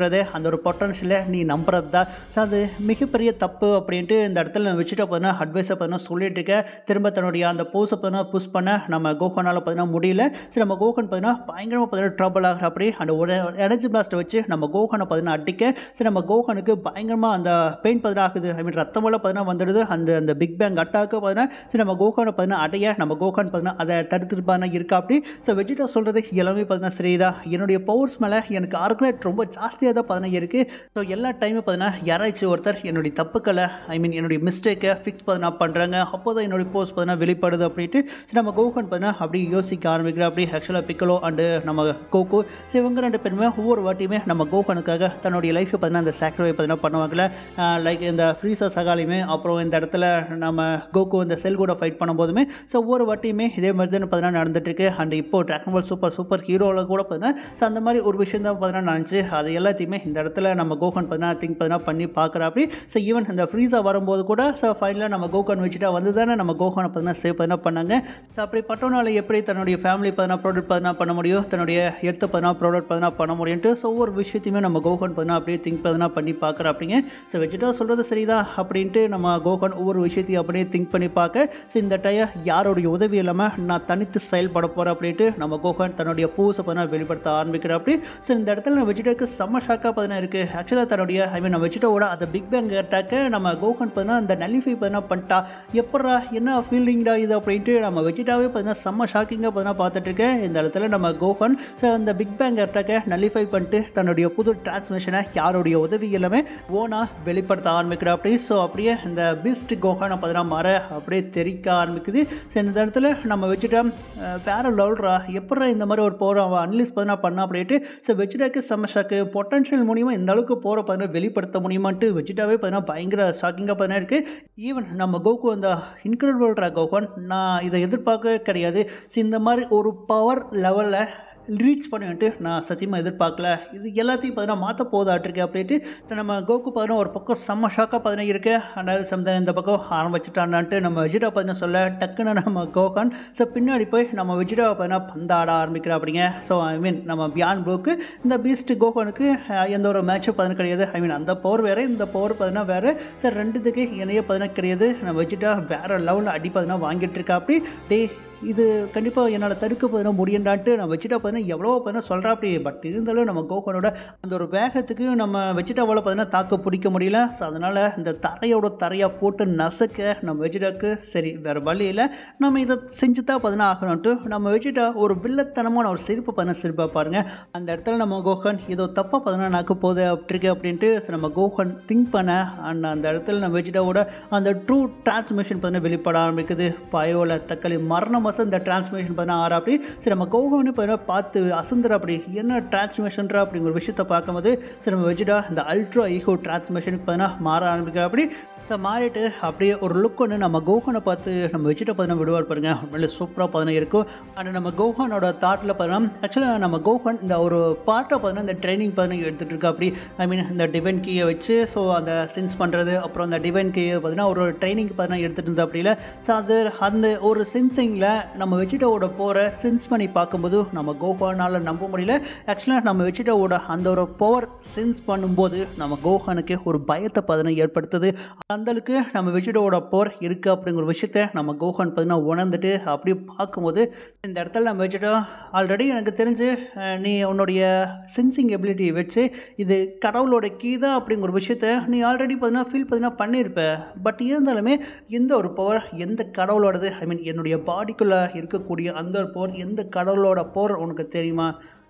ஒரு பொட்டன்ஷியலை நீ நம்புறது தான் ஸோ அது மிகப்பெரிய தப்பு அப்படின்ட்டு இந்த இடத்துல நான் வச்சுட்டு பார்த்தீங்கன்னா அட்வைஸை பார்த்தீங்கன்னா சொல்லிட்டு இருக்கேன் திரும்ப தன்னுடைய அந்த போஸை பார்த்தீங்கன்னா புஷ் பண்ண நம்ம கோகனால் பார்த்தீங்கன்னா முடியல சரி நம்ம கோகன் பார்த்தீங்கன்னா பயங்கரமாக பார்த்தீங்கன்னா ட்ரபிள் ஆகிற அப்படி அந்த ஒரு எனர்ஜி பிளாஸ்ட்டை வச்சு நம்ம கோகனை பார்த்தீங்கன்னா அடிக்க சரி நம்ம கோகனுக்கு பயங்கரமாக அந்த பெயின் பார்த்தீங்கன்னா ஆகுது ஐ மீன் ரத்தமெல்லாம் பார்த்தீங்கன்னா வந்துடுது அந்த அந்த பிக் பேங் அட்டாக்கு பார்த்தீங்கன்னா சரி நம்ம கோகனை பார்த்தீங்கன்னா அடைய நம்ம கோகன் பார்த்தீங்கன்னா அதை தடுத்துட்டு பார்த்தீங்கன்னா இருக்கா அப்படி ஸோ வெஜிடா சொல்கிறது எல்லாமே பார்த்தீங்கன்னா சரிதான் என்னுடைய பவர்ஸ் மேலே எனக்கு ஆர்குலேட் ரொம்ப ஜாஸ்தியாக தான் பார்த்தீங்கன்னா இருக்குது ஸோ எல்லா டைமும் பார்த்தீங்கன்னா யாராச்சும் ஒருத்தர் என்னுடைய தப்புக்களை ஐ மீன் என்னுடைய மிஸ்டேக்கை ஃபிக்ஸ் பார்த்தீங்கன்னா பண்ணுறாங்க அப்போ தான் என்னுடைய போஸ்ட் பார்த்தீங்கன்னா வெளிப்படுது அப்படின்ட்டு சரி நம்ம கோகன் பார்த்தீங்கன்னா அப்படி யோசிக்க ஆரம்பிக்கிறோம் அப்படி ஆக்சுவலாக பிக்கலோ அண்டு நம்ம கோகு ஸோ இவங்க ரெண்டு பேருமே ஒவ்வொரு வாட்டியுமே நம்ம கோகனுக்காக தன்னுடைய லைஃப்பை பார்த்தீங்கன்னா அந்த சாக்ரிஃபை பார்த்தீங்கன்னா பண்ணுவாங்கல்ல லைக் இந்த ஃப்ரீசா சகாலையுமே அப்புறம் இந்த இடத்துல நம்ம கோகு இந்த செல் கூட ஃபைட் பண்ணும்போதுமே ஸோ ஒவ்வொரு வாட்டியுமே இதே மாதிரி தான் பார்த்தீங்கன்னா நடந்துட்டுருக்கு அண்ட் இப்போ ட்ராகன் பால் சூப்பர் சூப்பர் ஹீரோவில் கூட பார்த்தீங்கன்னா ஸோ அந்த மாதிரி ஒரு விஷயம் தான் பார்த்தீங்கன்னா நினச்சி அது எல்லாத்தையுமே இந்த இடத்துல நம்ம கோகன் பார்த்தீங்கன்னா திங்க் பார்த்தீங்கன்னா பண்ணி பார்க்குற அப்படி ஸோ ஈவன் இந்த ஃப்ரீஸா வரும்போது கூட ஸோ ஃபைனலாக நம்ம கோகன் வச்சுட்டா வந்து தானே நம்ம கோகனை பார்த்தீங்கன்னா சேவ் பார்த்தீங்கன்னா பண்ணாங்க ஸோ அப்படி பட்டோனால எப்படி தன்னுடைய ஃபேமிலி பார்த்தீங்கன்னா ப்ராடக்ட் பார்த்தீங்கன்னா பண்ண முடியும் தன்னுடைய எடுத்து பார்த்தீங்கன்னா ப்ராடக்ட் பார்த்தீங்கன்னா பண்ண முடியும்ட்டு ஸோ ஒவ்வொரு விஷயத்தையுமே நம்ம கோகன் பார்த்தீங்கன்னா அப்படியே திங்க் பார்த்தீங்கன்னா பண்ணி பார்க்குற அப்படிங்க ஸோ வெஜிடா சொல்கிறது சரிதான் அப்படின்ட்டு நம்ம கோகன் ஒவ்வொரு விஷயத்தையும் அப்படியே திங்க் பண்ணி பார்க்க ஸோ இந்த டைய யாருடைய உதவி இல்லாமல் நான் தனித்து செயல்பட போகிறேன் அப்படின்ட்டு நம்ம கோகன் தன்னுடைய பூசை பார்த்தீங்கன்னா வெளிப்படுத்த ஆரம்பிக்கிற அப்படி ஸோ இந்த இடத்துல நம்ம வெஜிடாக்கு செம்ம ஷாக்காக பார்த்தீங்கன்னா இருக்குது ஆக்சுவலாக தன்னுடைய ஐ மீன் நம்ம வெஜிடாவோட அந்த பிக் பேங் அட்டாக்க நம்ம கோகன் பார்த்தீங்கன்னா அந்த நலிஃபை பார்த்தீங்கன்னா பண்ணிட்டா எப்பட்றா என்ன ஃபீலிங்டா இது அப்படின்ட்டு நம்ம வெஜிடாவே பார்த்தீங்கன்னா செம்ம ஷாக்கிங்காக பார்த்தீங்கன்னா பார்த்துட்டு இருக்கேன் இந்த இடத்துல நம்ம கோகன் ஸோ அந்த பிக் பேங் அட்டாக்கை நலிஃபை பண்ணிட்டு தன்னுடைய புது டிரான்ஸ்மிஷனை யாருடைய உதவி எல்லாமே ஓனாக வெளிப்படுத்த ஆரம்பிக்கிற அப்படி ஸோ அப்படியே இந்த பீஸ்ட் கோகானை பார்த்தீங்கன்னா மாற அப்படியே தெரிக்க ஆரம்பிக்குது ஸோ இந்த இடத்துல நம்ம வச்சுட்டா வேற லெவல்ரா எப்பட்றா இந்த மாதிரி ஒரு போகிற அவன் அன்லிஸ் பார்த்தீங்கன்னா பண்ணா அப்படின்ட்டு ஸோ வெஜிடாக்கு செம்ம ஷாக்கு பொட்டன்ஷியல் மூலியமாக இந்த அளவுக்கு போகிற பார்த்தீங்கன்னா வெளிப்படுத்த முடியுமான்ட்டு வெஜிடாவே பார்த்தீங்கன்னா பயங்கர ஷாக்கிங்காக பார்த்தீங்கன்னா இருக்குது ஈவன் நம்ம கோகு அந்த இன்க்ரெடிபிள்ரா கோகன் நான் இதை எதிர்பார்க்கவே கிடையாது ஸோ இந்த மாதிரி ஒரு பவர் லெவலில் ரீச் பண்ணிட்டு நான் சத்தியமாக எதிர்பார்க்கல இது எல்லாத்தையும் பார்த்தீங்கன்னா மாற்ற போதாட்டிருக்கு அப்படின்ட்டு ஸோ நம்ம கோகு பார்த்தீங்கன்னா ஒரு பக்கம் செம்ம ஷாக்காக பார்த்தீங்கன்னா இருக்கு அண்டாவது சம்தான் இந்த பக்கம் ஆரம்பிச்சிட்டான்ட்டு நம்ம வெஜிடா பார்த்தீங்கன்னா சொல்ல டக்குன்னு நம்ம கோகான் ஸோ பின்னாடி போய் நம்ம வெஜிடாவை பார்த்தீங்கன்னா பந்தாட ஆரம்பிக்கிறா அப்படிங்க ஸோ ஐ மீன் நம்ம பியான் ப்ளூக்கு இந்த பீஸ்ட் கோகானுக்கு அஹ், எந்த ஒரு மேட்சும் பார்த்தீங்கன்னா கிடையாது ஐ மீன் அந்த பவர் வேறு இந்த பவர் பார்த்தீங்கன்னா வேறு சார் ரெண்டுத்துக்கு இணைய பார்த்தீங்கன்னா கிடையாது நம்ம வெஜிடா வேறு லெவலில் அடி பார்த்தீங்கன்னா வாங்கிட்டு இருக்கா அப்படி டே இது கண்டிப்பாக என்னால் தடுக்க பார்த்தீங்கன்னா முடியண்டான்ட்டு நான் வச்சுட்டா பார்த்தீங்கன்னா எவ்வளோ பார்த்தீங்கன்னா சொல்கிறா அப்படி பட் இருந்தாலும் நம்ம கோகனோட அந்த ஒரு வேகத்துக்கு நம்ம வெஜிடாவால் பார்த்தீங்கன்னா தாக்கு பிடிக்க முடியல ஸோ அதனால் இந்த தரையோட தரையாக போட்டு நசுக்க நம்ம வெஜிடாக்கு சரி வேறு வழி இல்லை நம்ம இதை செஞ்சு தான் பார்த்தீங்கன்னா ஆகணும்ட்டு நம்ம வெஜிடா ஒரு வில்லத்தனமான ஒரு சிரிப்பு பார்த்தீங்கன்னா சிரிப்பாக பாருங்கள் அந்த இடத்துல நம்ம கோகன் ஏதோ தப்பாக பார்த்தீங்கன்னா நாக்கு போகுது அப்படிருக்கு அப்படின்ட்டு so நம்ம கோகன் திங்க் பண்ண அண்ட் அந்த இடத்துல நம்ம வெஜிடாவோட அந்த ட்ரூ டிரான்ஸ்மிஷன் பார்த்தீங்கன்னா வெளிப்பட ஆரம்பிக்குது பயோல தக்காளி மரண மாதம் இந்த டிரான்ஸ்மிஷன் பார்த்தீங்கன்னா ஆறா அப்படி சரி நம்ம கோகவனு பார்த்தீங்கன்னா பார்த்து அசந்துற அப்படி என்ன டிரான்ஸ்மிஷன்றா அப்படிங்கிற விஷயத்தை பார்க்கும்போது சரி நம்ம வெஜிடா இந்த அல்ட்ரா ஈகோ டிரான்ஸ்மிஷனுக்கு பார்த்தீங்கன்னா மாற ஆரம்பிக்கிற அப்படி ஸோ மாறிட்டு அப்படியே ஒரு லுக் ஒன்று நம்ம கோகனை பார்த்து நம்ம வச்சுட்டு பார்த்தீங்கன்னா விடுவார் பாருங்க உண்மையிலே சூப்பராக பார்த்தீங்கன்னா இருக்கும் அண்ட் நம்ம கோகனோட தாட்டில் பார்த்தீங்கன்னா ஆக்சுவலாக நம்ம கோகன் இந்த ஒரு பார்ட்டை பார்த்தீங்கன்னா இந்த ட்ரைனிங் பார்த்தீங்கன்னா எடுத்துகிட்டு இருக்கா அப்படி ஐ மீன் இந்த டிவைன் கீயை வச்சு ஸோ அந்த சென்ஸ் பண்ணுறது அப்புறம் அந்த டிவைன் கீயை பார்த்தீங்கன்னா ஒரு ட்ரைனிங் பார்த்தீங்கன்னா எடுத்துகிட்டு இருந்தா அப்படில ஸோ அது அந்த ஒரு சென்சிங்கில் நம்ம வெஜிடாவோட போகிற சென்ஸ் பண்ணி பார்க்கும்போது நம்ம கோகானால் நம்ப முடியல ஆக்சுவலாக நம்ம வெஜிடாவோட அந்த ஒரு பவர் சென்ஸ் பண்ணும்போது நம்ம கோகானுக்கு ஒரு பயத்தை பார்த்தீங்கன்னா ஏற்படுத்துது அந்தளவுக்கு நம்ம வெஜிடாவோட பவர் இருக்குது அப்படிங்கிற விஷயத்த நம்ம கோகான் பார்த்தீங்கன்னா உணர்ந்துட்டு அப்படியே பார்க்கும்போது இந்த இடத்துல நம்ம வெஜிடா ஆல்ரெடி எனக்கு தெரிஞ்சு அஹ், நீ உன்னுடைய சென்சிங் எபிலிட்டியை வச்சு இது கடவுளோட கீ தான் அப்படிங்கிற விஷயத்த நீ ஆல்ரெடி பார்த்தீங்கன்னா ஃபீல் பார்த்தீங்கன்னா பண்ணியிருப்ப பட் இருந்தாலுமே எந்த ஒரு பவர் எந்த கடவுளோடது ஐ மீன் என்னுடைய பாடிக்குள்ளே இருக்கக்கூடிய அந்த ஒரு பவர் எந்த கடவுளோட பவர் உனக்கு தெரியுமா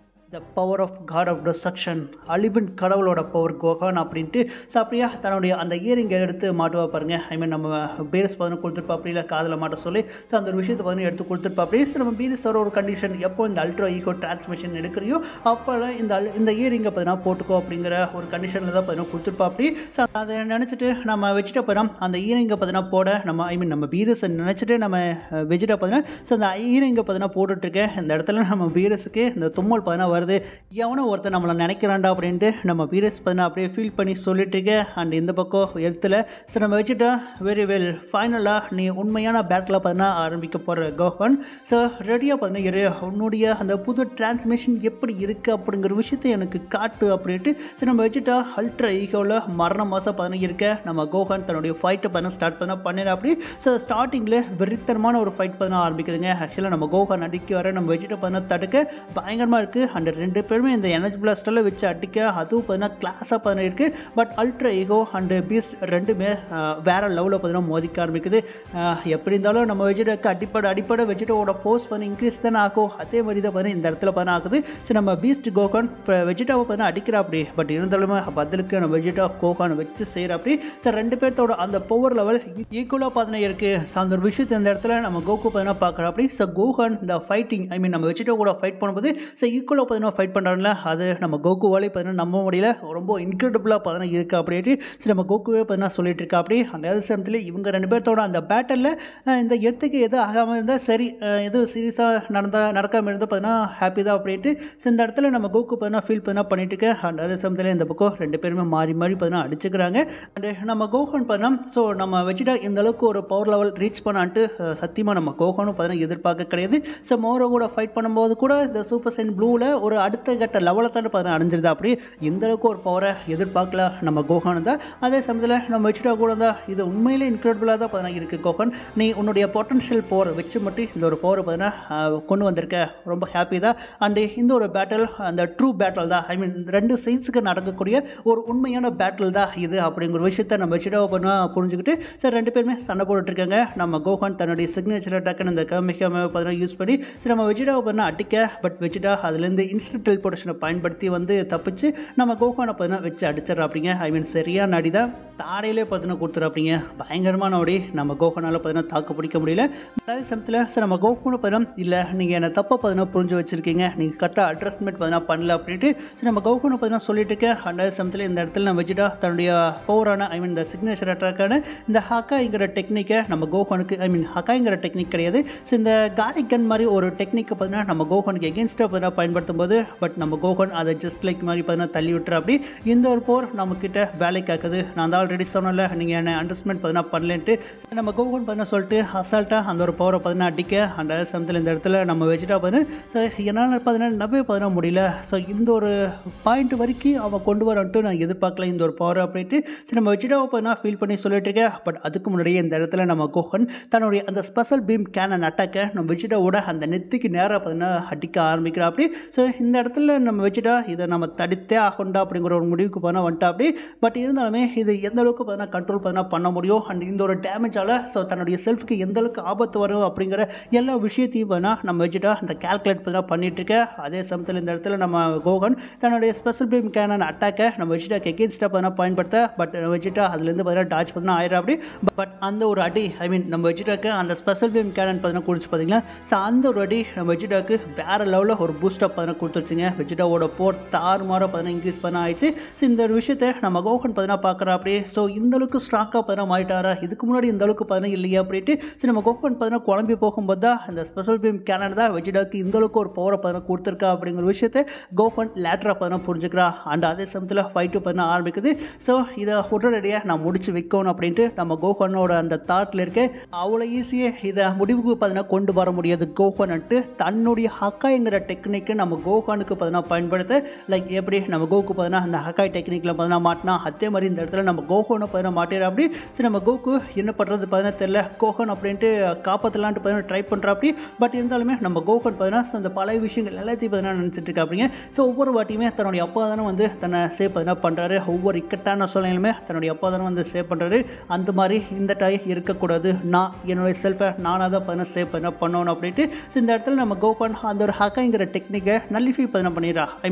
the power of god of destruction அழிவின் கடவுளோட பவர் கோகான் அப்படின்ட்டு ஸோ அப்படியே தன்னுடைய அந்த இயரிங்கை எடுத்து மாட்டுவா பாருங்க ஐ மீன் நம்ம பேரஸ் பதினு கொடுத்துருப்பா அப்படி இல்லை காதில் மாட்ட சொல்லி ஸோ அந்த ஒரு விஷயத்தை பதினு எடுத்து கொடுத்துருப்பா அப்படி ஸோ நம்ம பீரஸ் வர ஒரு கண்டிஷன் எப்போ இந்த அல்ட்ரா ஈகோ டிரான்ஸ்மிஷன் எடுக்கிறியோ அப்போல்லாம் இந்த al- இந்த இயரிங்கை பார்த்தீங்கன்னா போட்டுக்கோ அப்படிங்கிற ஒரு கண்டிஷனில் தான் பார்த்தீங்கன்னா கொடுத்துருப்பா அப்படி ஸோ அதை நினச்சிட்டு நம்ம வச்சுட்டு போகிறோம் அந்த ஈரிங்கை பார்த்தீங்கன்னா போட நம்ம ஐ மீன் நம்ம பீரஸை நினச்சிட்டு நம்ம வெஜிடா பார்த்தீங்கன்னா ஸோ அந்த ஈரிங்கை பார்த்தீங்கன்னா போட்டுட்ருக்கேன் இந்த இடத்துல நம்ம பீரஸுக்கு இந்த தும்மல் பார்த்தீங்கன்னா வருது எவனோ ஒருத்தன் நம்மளை நினைக்கிறான்டா அப்படின்ட்டு நம்ம வீரஸ் பார்த்தீங்கன்னா அப்படியே ஃபீல் பண்ணி சொல்லிட்டு இருக்க அண்ட் இந்த பக்கம் எழுத்தில் சரி நம்ம வச்சுட்டா வெரி வெல் ஃபைனலாக நீ உண்மையான பேட்டில் பார்த்தீங்கன்னா ஆரம்பிக்க போகிற கோஹன் ஸோ ரெடியாக பார்த்தீங்கன்னா இரு உன்னுடைய அந்த புது டிரான்ஸ்மிஷன் எப்படி இருக்குது அப்படிங்கிற விஷயத்தை எனக்கு காட்டு அப்படின்ட்டு சரி நம்ம வச்சுட்டா அல்ட்ரா ஈகோவில் மரண மாதம் பார்த்தீங்கன்னா இருக்க நம்ம கோஹன் தன்னுடைய ஃபைட்டை பார்த்தீங்கன்னா ஸ்டார்ட் பண்ண பண்ணிடு அப்படி ஸோ ஸ்டார்டிங்கில் வெறித்தனமான ஒரு ஃபைட் பார்த்தீங்கன்னா ஆரம்பிக்குதுங்க ஆக்சுவலாக நம்ம கோஹன் அடிக்க வர நம்ம வச்சுட்டு பார்த்தீங்கன்னா தடுக்க பயங்கரமாக இருக்குது அண்ட் ரெண்டு பேருமே இந்த எனர்ஜி பிளாஸ்டரில் வச்சு அடிக்க அதுவும் பார்த்தீங்கன்னா கிளாஸாக பார்த்தீங்கன்னா இருக்குது but ultra ego and beast ரெண்டுமே ஆஹ், வேற லெவலில் பார்த்தீங்கன்னா மோதிக்க ஆரம்பிக்குது ஆஹ், எப்படி இருந்தாலும் நம்ம வெஜிடாக்கு அடிப்படை அடிப்படை வெஜிடாவோட போஸ்ட் பண்ணி இன்க்ரீஸ் தானே ஆகும் அதே மாதிரி தான் பார்த்தீங்கன்னா இந்த இடத்துல பார்த்தா ஆகுது சரி நம்ம பீஸ்ட் கோகான் இப்போ வெஜிடாவை பார்த்தீங்கன்னா அடிக்கிறா அப்படி பட் இருந்தாலுமே பதிலுக்கு நம்ம வெஜிடா கோகான் வச்சு செய்கிற அப்படி சார் ரெண்டு பேர்த்தோட அந்த பவர் லெவல் ஈக்குவலாக பார்த்தீங்கன்னா இருக்குது ஸோ அந்த ஒரு விஷயத்தை இந்த இடத்துல நம்ம கோகு பார்த்தீங்கன்னா பார்க்குற அப்படி ஸோ கோகான் இந்த ஃபைட்டிங் ஐ மீன் நம்ம வெஜிடா கூட ஃபைட் பண்ணும்போது ஸோ ஈக்குவலாக பார்த்தீங்கன்னா ஃபைட் பண்ணுறாங்களா அது நம்ம கோகுவாலே பார்த்தீங்கன்னா நம்ப முடியல ரொம்ப இன்க்ரெடிபிளாக பார்த்தீங்கன்னா இருக்குது அப்படின்ட்டு சரி நம்ம கோகுவே பார்த்தீங்கன்னா சொல்லிட்டு இருக்கா அப்படி அந்த அதே சமயத்தில் இவங்க ரெண்டு பேர்த்தோட அந்த பேட்டலில் இந்த இடத்துக்கு எது ஆகாமல் இருந்தால் சரி அஹ், எது சீரியஸாக நடந்தால் நடக்காமல் இருந்தால் பார்த்தீங்கன்னா ஹாப்பி தான் அப்படின்ட்டு ஸோ இந்த இடத்துல நம்ம கோகு பார்த்தீங்கன்னா ஃபீல் பண்ணா பண்ணிட்டு இருக்க அண்ட் அதே சமயத்தில் இந்த பக்கம் ரெண்டு பேருமே மாறி மாறி பார்த்தீங்கன்னா அடிச்சுக்கிறாங்க அண்டு நம்ம கோகன் பண்ணோம் ஸோ நம்ம வச்சுட்டா இந்த அளவுக்கு ஒரு பவர் லெவல் ரீச் பண்ணான்ட்டு அஹ், சத்தியமாக நம்ம கோகனும் பார்த்தீங்கன்னா எதிர்பார்க்க கிடையாது ஸோ மோரோ கூட ஃபைட் பண்ணும்போது கூட இந்த சூப்பர் சைன் ப்ளூவில் ஒரு அடுத்த கட்ட லெவலை தான் பார்த்தீங்கன்னா அடைஞ்சிருது அப்படி இந்த அளவுக்கு ஒரு பவரை எதிர்பார்க்கல நம்ம கோகான் தான் அதே சமயத்தில் நம்ம வச்சுட்டா கூட தான் இது உண்மையிலே இன்க்ரெடிபிளாக தான் பார்த்தீங்கன்னா இருக்குது கோகன் நீ உன்னுடைய பொட்டன்ஷியல் பவர் வச்சு மட்டும் இந்த ஒரு பவரை பார்த்தீங்கன்னா ஆஹ், கொண்டு வந்திருக்க ரொம்ப ஹாப்பி தான் அண்டு இந்த ஒரு பேட்டில் அந்த ட்ரூ பேட்டில் தான் ஐ மீன் ரெண்டு சைன்ஸுக்கு நடக்கக்கூடிய ஒரு உண்மையான பேட்டில் தான் இது அப்படிங்கிற விஷயத்த நம்ம வச்சுட்டா பண்ண புரிஞ்சுக்கிட்டு சரி ரெண்டு பேருமே சண்டை போட்டுட்டு இருக்காங்க நம்ம கோகான் தன்னுடைய சிக்னேச்சர் அட்டாக்குன்னு இந்த கமிக்காம பார்த்தீங்கன்னா யூஸ் பண்ணி சரி நம்ம வெஜிடாவை பண்ண அடிக்க பட் வெஜிடா அதுலேருந்து இன்ஸ்டன்ட் டெலிபோர்டேஷனை பயன்படுத்தி வந்து தப்பிச்சு நம்ம கோகானை பார்த்தீங்கன்னா வச்சு அடிச்சிடறா அப்படிங்க ஐ மீன் சரியான அடி தான் தாரையிலே பார்த்தீங்கன்னா கொடுத்துரு அப்படிங்க பயங்கரமான அடி நம்ம கோகனால் பார்த்தீங்கன்னா தாக்கு பிடிக்க முடியல அதே சமயத்தில் சார் நம்ம கோகுனை பார்த்தீங்கன்னா இல்லை நீங்கள் என்னை தப்பாக பார்த்தீங்கன்னா புரிஞ்சு வச்சுருக்கீங்க நீங்கள் கரெக்டாக அட்ரஸ்மெண்ட் பார்த்தீங்கன்னா பண்ணல அப்படின்ட்டு சரி நம்ம கோகுனை பார்த்தீங்கன்னா சொல்லிட்டு இருக்க அதே சமயத்தில் இந்த இடத்துல நம்ம வச்சுட்டா தன்னுடைய பவரான ஐ மீன் இந்த சிக்னேச்சர் அட்டாக்கான இந்த ஹக்காங்கிற டெக்னிக்கை நம்ம கோகனுக்கு ஐ மீன் ஹக்காங்கிற டெக்னிக் கிடையாது ஸோ இந்த காலி கன் மாதிரி ஒரு டெக்னிக்கை பார்த்தீங்கன்னா நம்ம கோகனுக்கு எகென்ஸ்டாக பார்த்தீங்கன்னா பயன்படுத்தும் போது பட் நம்ம கோகன் அதை ஜஸ்ட் லைக் மாதிரி பார்த்தீங்கன்னா தள்ளி விட்டுற அப்படி இந்த ஒரு போர் நம்மக்கிட்ட வேலைக்கு ஆக்குது நான் தான் ஆல்ரெடி சொன்னல நீங்கள் என்ன அண்டர்ஸ்டாண்ட் பார்த்தீங்கன்னா பண்ணலன்ட்டு சரி, நம்ம கோகன் பார்த்தீங்கன்னா சொல்லிட்டு அசால்ட்டாக அந்த ஒரு பவரை பார்த்தீங்கன்னா அடிக்க அந்த சமயத்தில் இந்த இடத்துல நம்ம வச்சுட்டா பார்த்தீங்கன்னா ஸோ என்னால் பார்த்தீங்கன்னா நம்பவே பார்த்தீங்கன்னா முடியல ஸோ இந்த ஒரு பாயிண்ட் வரைக்கும் அவன் கொண்டு வரன்ட்டு நான் எதிர்பார்க்கல இந்த ஒரு பவர் அப்படின்ட்டு சரி நம்ம வச்சுட்டா பார்த்தீங்கன்னா ஃபீல் பண்ணி சொல்லிட்டு இருக்கேன் பட் அதுக்கு முன்னாடியே இந்த இடத்துல நம்ம கோகன் தன்னுடைய அந்த ஸ்பெஷல் பீம் கேனன் அட்டாக்கை நம்ம வச்சுட்டாவோட அந்த நெத்திக்கு நேராக பார்த்தீங்கன்னா அடிக்க ஆரம்பிக்கிறா அப்படி ஸோ இந்த இடத்துல நம்ம வச்சுட்டா இதை நம்ம தடுத்தே ஆகண்டா அப்படிங்கிற ஒரு முடிவுக்கு பண்ண வந்துட்டா அப்படி பட் இருந்தாலுமே இது எந்த அளவுக்கு பார்த்தீங்கன்னா கண்ட்ரோல் பண்ண பண்ண முடியும் அண்ட் இந்த ஒரு டேமேஜால் ஸோ தன்னுடைய செல்ஃப்க்கு எந்த அளவுக்கு ஆபத்து வரும் அப்படிங்கிற எல்லா விஷயத்தையும் வேணா நம்ம வச்சுட்டா அந்த கால்குலேட் பண்ணி பண்ணிட்டு இருக்க அதே சமயத்தில் இந்த இடத்துல நம்ம கோகன் தன்னுடைய ஸ்பெஷல் பீம் கேனன் அட்டாக்கை நம்ம வச்சுட்டா எகேன்ஸ்டாக பார்த்தீங்கன்னா பயன்படுத்த பட் வச்சுட்டா அதுலேருந்து பார்த்தீங்கன்னா டாச் பார்த்தீங்கன்னா ஆயிரம் அப்படி பட் அந்த ஒரு அடி ஐ மீன் நம்ம வச்சுட்டாக்க அந்த ஸ்பெஷல் பீம் கேனன் பார்த்தீங்கன்னா குடிச்சு பார்த்தீங்களா ஸோ அந்த ஒரு அடி நம்ம வெஜிடாக்கு வேறு லெவலில் ஒரு பூஸ்டப் பார்த்தீங்கன்னா கொடுத்துருச்சுங்க வெஜிடாவோட போர் தாறுமாறாக பார்த்தீங்கன்னா இன்க்ரீஸ் பண்ண ஆயிடுச்சு ஸோ இந்த ஒரு விஷயத்தை நம்ம கோகன் பார்த்தீங்கன்னா பார்க்குறா அப்படியே ஸோ இந்த அளவுக்கு ஸ்ட்ராங்காக பார்த்தீங்கன்னா மாறிட்டாரா இதுக்கு முன்னாடி இந்த அளவுக்கு பார்த்தீங்கன்னா இல்லையா அப்படின்ட்டு ஸோ நம்ம கோகன் பார்த்தீங்கன்னா குழம்பி போகும்போது தான் அந்த ஸ்பெஷல் பீம் கேனன் தான் வெஜிடாக்கு இந்த அளவுக்கு ஒரு பவரை பார்த்தீங்கன்னா கொடுத்துருக்கா அப்படிங்கிற விஷயத்தை கோகன் லேட்டராக பார்த்தீங்கன்னா புரிஞ்சுக்கிறா அண்ட் அதே சமயத்தில் ஃபைட்டு பார்த்தீங்கன்னா ஆரம்பிக்குது ஸோ இதை உடனடியாக நான் முடிச்சு வைக்கணும் அப்படின்ட்டு நம்ம கோகனோட அந்த தாட்டில் இருக்க அவ்வளோ ஈஸியாக இதை முடிவுக்கு பார்த்தீங்கன்னா கொண்டு வர முடியாது கோகனன்ட்டு தன்னுடைய ஹக்காய்ங்கிற டெக்னிக்கை நம்ம கோகானுக்கு பார்த்தீங்கன்னா பயன்படுத்த லைக் எப்படி நம்ம கோக்கு பார்த்தீங்கன்னா அந்த ஹக்காய் டெக்னிக்கில் பார்த்தீங்கன்னா மாட்டினா அதே மாதிரி இந்த இடத்துல நம்ம கோகோனை பார்த்தீங்கன்னா மாட்டிடுற அப்படி சரி நம்ம கோகு என்ன பண்ணுறது பார்த்தீங்கன்னா தெரியல கோகன் அப்படின்ட்டு காப்பாற்றலான்ட்டு பார்த்தீங்கன்னா ட்ரை பண்ணுறா அப்படி பட் இருந்தாலுமே நம்ம கோகன் பார்த்தீங்கன்னா so அந்த பழைய விஷயங்கள் எல்லாத்தையும் பார்த்தீங்கன்னா நினச்சிட்டு இருக்கா அப்படிங்க ஸோ ஒவ்வொரு வாட்டியுமே தன்னுடைய அப்பா தானே வந்து தன்னை சேவ் பார்த்தீங்கன்னா பண்ணுறாரு ஒவ்வொரு இக்கட்டான சூழ்நிலையுமே தன்னுடைய அப்பா தானே வந்து சேவ் பண்ணுறாரு அந்த மாதிரி இந்த டாய் இருக்கக்கூடாது நான் என்னுடைய செல்ஃபை நானாக தான் பார்த்தீங்கன்னா சேவ் பண்ண பண்ணணும் அப்படின்ட்டு ஸோ இந்த இடத்துல நம்ம கோபன் அந்த ஒரு ஹக்காங்கிற டெக்னிக்கை நல்லிஃபை பார்த்தீங்கன்னா பண்ணிடுறா ஐ மீன்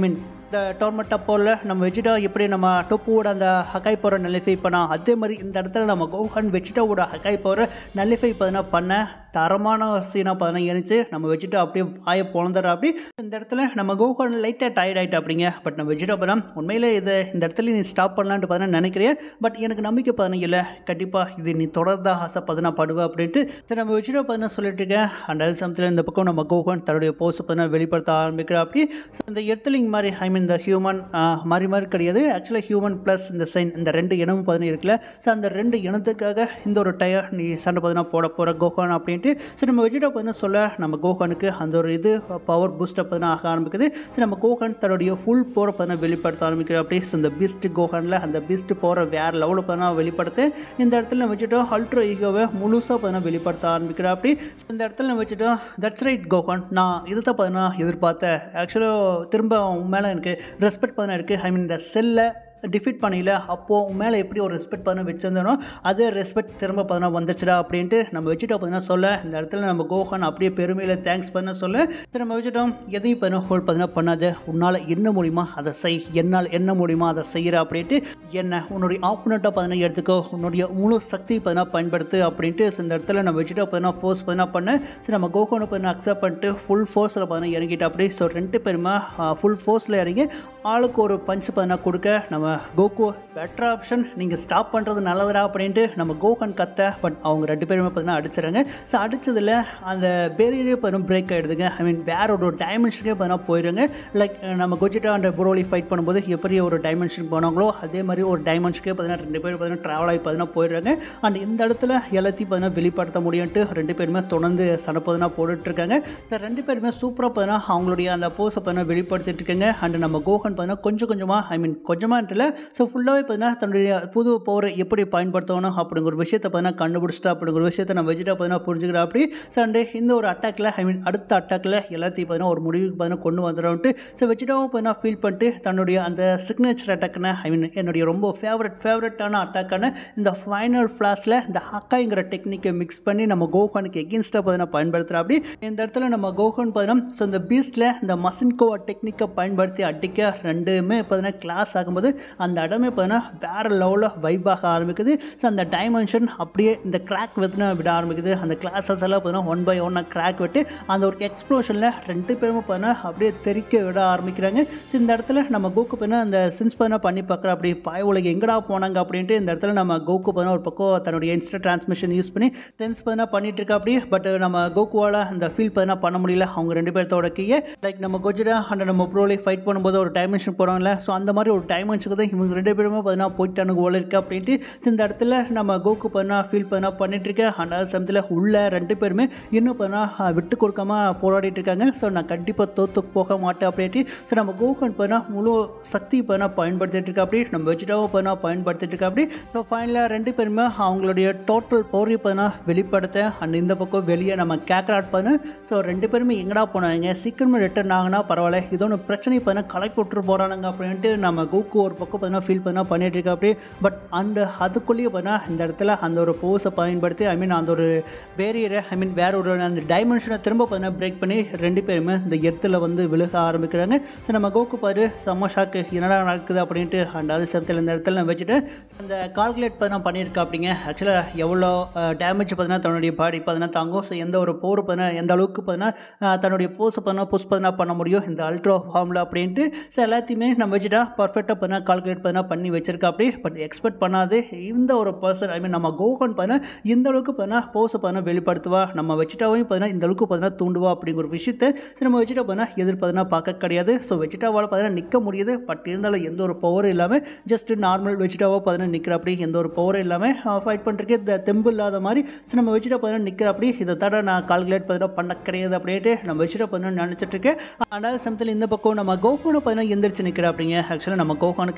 இந்த டோர்மெண்ட் அப்போல நம்ம வெஜிடா எப்படி நம்ம டொப்புவோட அந்த ஹக்காய் பவரை நல்லிஃபை பண்ணா அதே மாதிரி இந்த இடத்துல நம்ம கோஹன் வெஜிடாவோட ஹக்காய் பவரை நல்லிஃபை பார்த்தீங்கன்னா பண்ண தரமான சீனாக பார்த்தீங்கன்னா இருந்துச்சு நம்ம வெஜிடா அப்படியே வாயை பொழந்துடுற அப்படி இந்த இடத்துல நம்ம கோஹன் லைட்டாக டயர்ட் ஆகிட்டு அப்படிங்க பட் நம்ம வெஜிடா பார்த்தா உண்மையிலே இதை இந்த இடத்துல நீ ஸ்டாப் பண்ணலான்ட்டு பார்த்தீங்கன்னா நினைக்கிறேன் பட் எனக்கு நம்பிக்கை பார்த்தீங்கன்னா இல்லை கண்டிப்பாக இது நீ தொடர்ந்தா ஆசை பார்த்தீங்கன்னா படுவ அப்படின்ட்டு சரி நம்ம வெஜிடா பார்த்தீங்கன்னா சொல்லிட்டு இருக்கேன் அண்ட் அது சமயத்தில் இந்த பக்கம் நம்ம கோஹன் தன்னுடைய போஸ் பார்த்தீங்கன்னா வெளிப்படுத்த ஆரம்பிக்கிற அப்படி ஸோ இந்த எர்த்தலிங் மாதிரி ஐ மீன் இந்த ஹியூமன் மாதிரி மாதிரி கிடையாது ஆக்சுவலாக ஹியூமன் ப்ளஸ் இந்த சைன் இந்த ரெண்டு இனமும் பார்த்தீங்கன்னா இருக்குல்ல ஸோ அந்த ரெண்டு இனத்துக்காக இந்த ஒரு டயர் நீ சண்டை பார்த்தீங்கன்னா போட போகிற கோஹான் அப்படின்ட்டு ஸோ நம்ம வெஜிடா பார்த்தீங்கன்னா சொல்ல நம்ம கோஹானுக்கு அந்த ஒரு இது பவர் பூஸ்டப் பார்த்தீங்கன்னா ஆக ஆரம்பிக்குது ஸோ நம்ம கோஹான் தன்னுடைய ஃபுல் போரை பார்த்தீங்கன்னா வெளிப்படுத்த ஆரம்பிக்கிற அப்படி ஸோ இந்த பீஸ்ட் கோஹானில் அந்த பீஸ்ட் போகிற வேறு லெவலில் பார்த்தீங்கன்னா வெளிப்படுத்து இந்த இடத்துல நம்ம வச்சுட்டோம் அல்ட்ரா ஈகோவை முழுசாக பார்த்தீங்கன்னா வெளிப்படுத்த ஆரம்பிக்கிற அப்படி ஸோ இந்த இடத்துல நம்ம வச்சுட்டோம் தட்ஸ் ரைட் கோஹான் நான் இதை தான் பார்த்தீங்கன்னா எதிர்பார்த்தேன் ஆக்சுவலாக திரும்ப உன் மேலே எனக்கு ரெஸ்பெக்ட் பார்த்தீங்கன்னா இருக்குது ஐ மீன் இந்த செல்லை டிஃபீட் பண்ணல அப்போது உன் மேலே எப்படி ஒரு ரெஸ்பெக்ட் பண்ண வச்சிருந்தனோ அதே ரெஸ்பெக்ட் திரும்ப பார்த்தா வந்துச்சுடா அப்படின்ட்டு நம்ம வச்சுட்டோம் பார்த்தீங்கன்னா சொல்ல இந்த இடத்துல நம்ம கோஹன் அப்படியே பெருமையில் தேங்க்ஸ் பண்ண சொல்ல சரி நம்ம வச்சுட்டோம் எதையும் பண்ண ஹோல்ட் பார்த்தீங்கன்னா பண்ணாத உன்னால் என்ன முடியுமா அதை செய் என்னால் என்ன முடியுமா அதை செய்கிற அப்படின்ட்டு என்ன உன்னுடைய ஆப்போனண்ட்டாக பார்த்தீங்கன்னா எடுத்துக்கோ உன்னுடைய முழு சக்தி பார்த்தீங்கன்னா பயன்படுத்து அப்படின்ட்டு so இந்த இடத்துல நம்ம வச்சுட்டோம் பார்த்தீங்கன்னா ஃபோர்ஸ் பார்த்தீங்கன்னா பண்ண சரி நம்ம கோஹனை பார்த்தீங்கன்னா அக்செப்ட் பண்ணிட்டு ஃபுல் ஃபோர்ஸில் பார்த்தீங்கன்னா இறங்கிட்டு அப்படி ஸோ ரெண்டு பேருமா ஃபுல் ஃபோர்ஸில் இறங்கி ஆளுக்கு ஒரு பஞ்ச் பார்த்தீங்கன்னா கொடுக்க நம்ம கோகு பெட்டர் ஆப்ஷன் நீங்கள் ஸ்டாப் பண்ணுறது நல்லதுடா அப்படின்ட்டு நம்ம கோகன் கத்த பட் அவங்க ரெண்டு பேருமே பார்த்தீங்கன்னா அடிச்சிடுறாங்க ஸோ அடிச்சதில் அந்த பேரியரே பார்த்தீங்கன்னா பிரேக் ஆகிடுதுங்க ஐ மீன் வேற ஒரு டைமென்ஷனுக்கே பார்த்தீங்கன்னா போயிடுங்க லைக் நம்ம கொஜிட்டா அண்ட் புரோலி ஃபைட் பண்ணும்போது எப்படி ஒரு டைமென்ஷனுக்கு போனாங்களோ அதே மாதிரி ஒரு டைமென்ஷனுக்கே பார்த்தீங்கன்னா ரெண்டு பேரும் பார்த்தீங்கன்னா ட்ராவல் ஆகி பார்த்தீங்கன்னா போயிடுறாங்க அண்ட் இந்த இடத்துல எல்லாத்தையும் பார்த்தீங்கன்னா வெளிப்படுத்த முடியும்ட்டு ரெண்டு பேருமே தொடர்ந்து சண்டை பார்த்தீங்கன்னா போட்டுட்ருக்காங்க இந்த ரெண்டு பேருமே சூப்பராக பார்த்தீங்கன்னா அவங்களுடைய அந்த போஸை பார்த்தீங்கன்னா வெளிப்படுத்திட்டு இருக்காங்க அண்ட் நம்ம கோகன் பார்த்தீங்கன்னா கொஞ்சம் கொஞ்சமாக ஐ மீன் கொஞ்சமான்ட்டுல ஸோ ஃபுல்லாகவே பார்த்தீங்கன்னா தன்னுடைய புது பவரை எப்படி பயன்படுத்தணும் அப்படிங்கிற ஒரு விஷயத்தை பார்த்தீங்கன்னா கண்டுபிடிச்சிட்டா அப்படிங்கிற ஒரு விஷயத்தை நம்ம வெஜிடா பார்த்தீங்கன்னா புரிஞ்சுக்கிறா அப்படி சண்டே இந்த ஒரு அட்டாக்ல ஐ மீன் அடுத்த அட்டாக்ல எல்லாத்தையும் பார்த்தீங்கன்னா ஒரு முடிவுக்கு பார்த்தீங்கன்னா கொண்டு வந்துடும்ட்டு ஸோ வெஜிடாவும் பார்த்தீங்கன்னா ஃபீல் பண்ணிட்டு தன்னுடைய அந்த சிக்னேச்சர் அட்டாக்னா ஐ மீன் என்னுடைய ரொம்ப ஃபேவரட் ஃபேவரட்டான அட்டாக்கான இந்த ஃபைனல் ஃப்ளாஸில் இந்த ஹக்காங்கிற டெக்னிக்கை மிக்ஸ் பண்ணி நம்ம கோஹானுக்கு எகென்ஸ்டாக பார்த்தீங்கன்னா பயன்படுத்துகிறா அப்படி இந்த இடத்துல நம்ம கோஹான் பார்த்தீங்கன்னா ஸோ இந்த பீஸ்டில் இந்த மசின்கோவா டெக்னிக்கை பயன்படுத்தி அடிக்க ரெண்டுமே பார்த்தீங்கன்னா கிளாஸ் ஆகும்போது அந்த இடமே பார்த்தீங்கன்னா வேறு லெவலில் வைப் ஆக ஆரம்பிக்குது ஸோ அந்த டைமென்ஷன் அப்படியே இந்த கிராக் வித்துனா விட ஆரம்பிக்குது அந்த கிளாஸஸ் எல்லாம் பார்த்தீங்கன்னா ஒன் பை ஒன்னாக கிராக் விட்டு அந்த ஒரு எக்ஸ்ப்ளோஷனில் ரெண்டு பேருமே பார்த்தீங்கன்னா அப்படியே தெறிக்க விட ஆரம்பிக்கிறாங்க ஸோ இந்த இடத்துல நம்ம கோக்கு பார்த்தீங்கன்னா அந்த சின்ஸ் பார்த்தீங்கன்னா பண்ணி பார்க்குற அப்படி பாய் உலகம் எங்கடா போனாங்க அப்படின்ட்டு இந்த இடத்துல நம்ம கோக்கு பார்த்தீங்கன்னா ஒரு பக்கம் தன்னுடைய இன்ஸ்டா டிரான்ஸ்மிஷன் யூஸ் பண்ணி சென்ஸ் பார்த்தீங்கன்னா பண்ணிட்டு இருக்கா அப்படி பட் நம்ம கோகுவால் அந்த ஃபீல் பார்த்தீங்கன்னா பண்ண முடியல அவங்க ரெண்டு பேர்த்தோட கீழே லைக் நம்ம கொஜிடா அண்ட் நம்ம ப்ரோலி ஃபைட் பண்ணும்போது ஒரு டைமென்ஷன் போகிறாங்கல்ல ஸோ அந்த மாதிரி ஒரு டைமென்ஷனுக்கு தான் இவங்க ரெண்டு பேருமே பார்த்தீங்கன்னா போயிட்டானுங்க போல இருக்கு அப்படின்ட்டு இந்த இடத்துல நம்ம கோகு பார்த்தீங்கன்னா ஃபீல் பண்ணா பண்ணிட்டு இருக்கேன் அண்ட் அது சமயத்தில் உள்ள ரெண்டு பேருமே இன்னும் பார்த்தீங்கன்னா விட்டு கொடுக்காம போராடிட்டு இருக்காங்க ஸோ நான் கண்டிப்பாக தோத்து போக மாட்டேன் அப்படின்ட்டு ஸோ நம்ம கோகன் பார்த்தீங்கன்னா முழு சக்தி பார்த்தீங்கன்னா பயன்படுத்திட்டு இருக்கா அப்படி நம்ம வெஜிடாவை பார்த்தீங்கன்னா பயன்படுத்திட்டு இருக்கா அப்படி ஸோ ஃபைனலாக ரெண்டு பேருமே அவங்களுடைய டோட்டல் பவரை பார்த்தீங்கன்னா வெளிப்படுத்த அண்ட் இந்த பக்கம் வெளியே நம்ம கேக்கராட் பண்ணு ஸோ ரெண்டு பேருமே எங்கடா போனாங்க சீக்கிரமாக ரிட்டர்ன் ஆகுனா பரவாயில்ல இதோ ஒன்று பிரச்சனை பார்த்தீங்கன்னா கலெக்ட் விட்டுரு போகிறானுங்க அப்படின்ட்டு நம்ம கோகு ஒரு பக்கம் பார்த்தீங்கன்னா ஃபீல் பண்ணா பண்ணிட்டு இருக்கா அப்படி பட் அந்த அதுக்குள்ளேயே பார்த்தீங்கன்னா இந்த இடத்துல அந்த ஒரு போஸை பயன்படுத்தி ஐ மீன் அந்த ஒரு பேரியரை ஐ மீன் வேற ஒரு அந்த டைமென்ஷனை திரும்ப பார்த்தீங்கன்னா பிரேக் பண்ணி ரெண்டு பேருமே இந்த எர்த்தில் வந்து விழுக ஆரம்பிக்கிறாங்க ஸோ நம்ம கோக்கு பாரு செம்ம ஷாக்கு என்னடா நடக்குது அப்படின்ட்டு அண்ட் அது சமயத்தில் இந்த இடத்துல நான் வச்சுட்டு அந்த கால்குலேட் பார்த்தீங்கன்னா பண்ணியிருக்கா அப்படிங்க ஆக்சுவலாக எவ்வளோ டேமேஜ் பார்த்தீங்கன்னா தன்னுடைய பாடி பார்த்தீங்கன்னா தாங்கும் ஸோ எந்த ஒரு போர் பார்த்தீங்கன்னா எந்த அளவுக்கு பார்த்தீங்கன்னா தன்னுடைய போஸை பார்த்தீங்கன்னா புஷ் பார்த்தீங்கன்னா பண்ண முடியும் இந்த அல்ட்ரா ஃபார்மில் அப்படின்ட்டு ஸோ எல்லாத்தையுமே நம்ம வச்சுட்டா பர்ஃபெக்டாக பார்த்தீங்கன்னா கால்குலேட் பார்த்தீங்கன்னா பண்ணி வச்சிருக்கா அப்படி பட் எக்ஸ்பெக்ட் பண்ணாது இந்த ஒரு பர்சன் ஐ மீன் நம்ம கோகன் பார்த்தீங்கன்னா இந்த அளவுக்கு பார்த்தீங்கன்னா போஸை பார்த்தீங்கன்னா வெளிப்படுத்துவா நம்ம வச்சுட்டாவையும் பார்த்தீங்கன்னா இந்த அளவுக்கு பார்த்தீங்கன்னா தூண்டுவா அப்படிங்கிற ஒரு விஷயத்தை ஸோ நம்ம வச்சுட்டா பார்த்தீங்கன்னா எதிர் பார்த்தீங்கன்னா பார்க்க கிடையாது ஸோ வெஜிடாவால் பார்த்தீங்கன்னா நிற்க முடியுது பட் இருந்தாலும் எந்த ஒரு பவரும் இல்லாமல் ஜஸ்ட் நார்மல் வெஜிடாவாக பார்த்தீங்கன்னா நிற்கிற அப்படி எந்த ஒரு பவரும் இல்லாமல் ஃபைட் பண்ணுறதுக்கு இந்த தெம்பு இல்லாத மாதிரி ஸோ நம்ம வெஜிடா பார்த்தீங்கன்னா நிற்கிற அப்படி இதை தட நான் கால்குலேட் பார்த்தீங்கன்னா பண்ண கிடையாது அப்படின்ட்டு நம்ம வெஜிடா பார்த்தீங்கன்னா நினச்சிட்டு இருக்கேன் ஆனால் சமயத்தில் இந்த பக்கம் நம்ம கோகுனை பார்த்தீங்கன்னா எந்திரிச்சு நிற்கிற அப்படிங்க ஆக்சுவலாக நம்ம கோகானுக்கு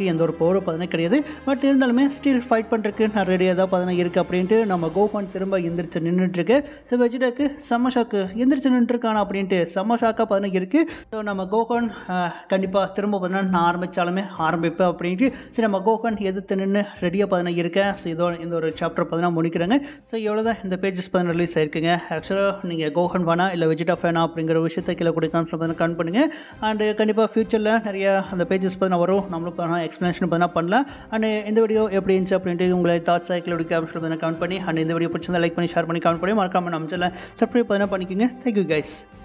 எந்த ஒரு பவரும் பார்த்தீங்கன்னா கிடையாது பட் இருந்தாலுமே ஸ்டில் ஃபைட் பண்ணுறதுக்கு நான் ரெடியாக தான் பார்த்தீங்கன்னா இருக்குது அப்படின்ட்டு நம்ம கோகான் திரும்ப எந்திரிச்சு நின்றுட்டுருக்கு ஸோ வெஜிடாக்கு செம்ம ஷாக்கு எந்திரிச்சு நின்றுருக்கானா அப்படின்ட்டு செம்ம ஷாக்காக பார்த்தீங்கன்னா இருக்குது ஸோ நம்ம கோகான் கண்டிப்பாக திரும்ப பார்த்தீங்கன்னா நான் ஆரம்பித்தாலுமே ஆரம்பிப்பேன் அப்படின்ட்டு சரி நம்ம கோகான் எதிர்த்து நின்று ரெடியாக பார்த்தீங்கன்னா இருக்கேன் ஸோ இதோ இந்த ஒரு சாப்டர் பார்த்தீங்கன்னா முடிக்கிறாங்க ஸோ எவ்வளோ தான் இந்த பேஜஸ் பார்த்தீங்கன்னா ரிலீஸ் ஆயிருக்குங்க ஆக்சுவலாக நீங்கள் கோகன் வேணா இல்லை வெஜிடா ஃபேனா அப்படிங்கிற விஷயத்தை கீழே கூட கான்ஃபில் பார்த்தீங்கன்னா கன் பண்ணுங்கள் அண்டு கண்டிப்பாக ஃப்யூச்சரில் நிறைய அந்த பேஜஸ் பார்த்தீங்கன்னா வரும் நம்மளும் பார்த்தீங்கன்னா எக்ஸ்ப்ளனேஷன் பார்த்தீங்கன்னா பண்ணலாம் அண்ட் இந்த வீடியோ எப்படி இருந்துச்சு அப்படின்ட்டு உங்களை தாட்ஸ் கீழே கேப்ஷன் பார்த்தீங்கன்னா கமெண்ட் பண்ணி அண்ட் இந்த வீடியோ பிடிச்சிருந்தா லைக் பண்ணி ஷேர் பண்ணி கமெண்ட் பண்ணி மறக்காம நம்ம சேனல் சப்ஸ்கிரைப் பார்த்தீங்கன்னா பண்ணிக்கோங்க தேங்க்யூ கைஸ்